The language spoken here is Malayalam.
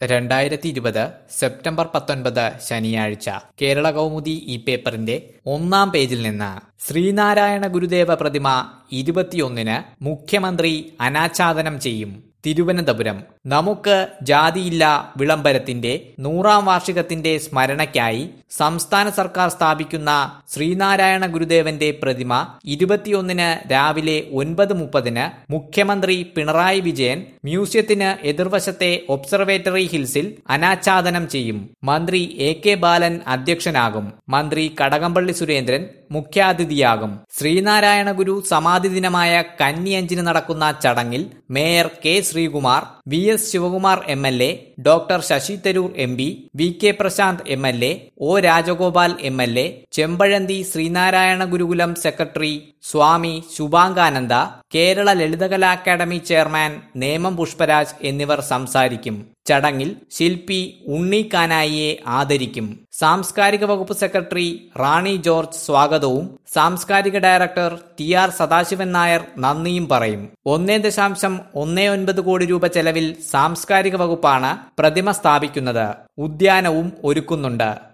രണ്ടായിരത്തി ഇരുപത് സെപ്റ്റംബർ പത്തൊൻപത് ശനിയാഴ്ച കേരള കൗമുദി ഈ പേപ്പറിന്റെ ഒന്നാം പേജിൽ നിന്ന് ശ്രീനാരായണ ഗുരുദേവ പ്രതിമ ഇരുപത്തിയൊന്നിന് മുഖ്യമന്ത്രി അനാച്ഛാദനം ചെയ്യും തിരുവനന്തപുരം നമുക്ക് ജാതിയില്ല വിളംബരത്തിന്റെ നൂറാം വാർഷികത്തിന്റെ സ്മരണയ്ക്കായി സംസ്ഥാന സർക്കാർ സ്ഥാപിക്കുന്ന ശ്രീനാരായണ ഗുരുദേവന്റെ പ്രതിമ ഇരുപത്തിയൊന്നിന് രാവിലെ ഒൻപത് മുപ്പതിന് മുഖ്യമന്ത്രി പിണറായി വിജയൻ മ്യൂസിയത്തിന് എതിർവശത്തെ ഒബ്സർവേറ്ററി ഹിൽസിൽ അനാച്ഛാദനം ചെയ്യും മന്ത്രി എ കെ ബാലൻ അധ്യക്ഷനാകും മന്ത്രി കടകംപള്ളി സുരേന്ദ്രൻ മുഖ്യാതിഥിയാകും ശ്രീനാരായണ ഗുരു സമാധി ദിനമായ കന്നിയഞ്ചിന് നടക്കുന്ന ചടങ്ങിൽ mayor K Sreekumar V S Sivakumar M L A doctor Shashi Tharoor M P V K Prasanth M L A O Rajagopal M L A Chempazhanthy Sreenarayana Gurukulam secretary Swami Shubhangananda Kerala Lalithakala academy chairman Nemom Pushparaj എന്നിവർ സംസാരിക്കും ചടങ്ങിൽ ശില്പി ഉണ്ണി കാനായിയെ ആദരിക്കും സാംസ്കാരിക വകുപ്പ് സെക്രട്ടറി റാണി ജോർജ് സ്വാഗതവും സാംസ്കാരിക director T R Sadasivan Nair നന്ദിയും പറയും ഒന്നേ ദശാംശം ഒന്നേ ഒൻപത് കോടി രൂപ ചെലവിൽ സാംസ്കാരിക വകുപ്പാണ് പ്രതിമ സ്ഥാപിക്കുന്നത് ഉദ്യാനവും ഒരുക്കുന്നുണ്ട്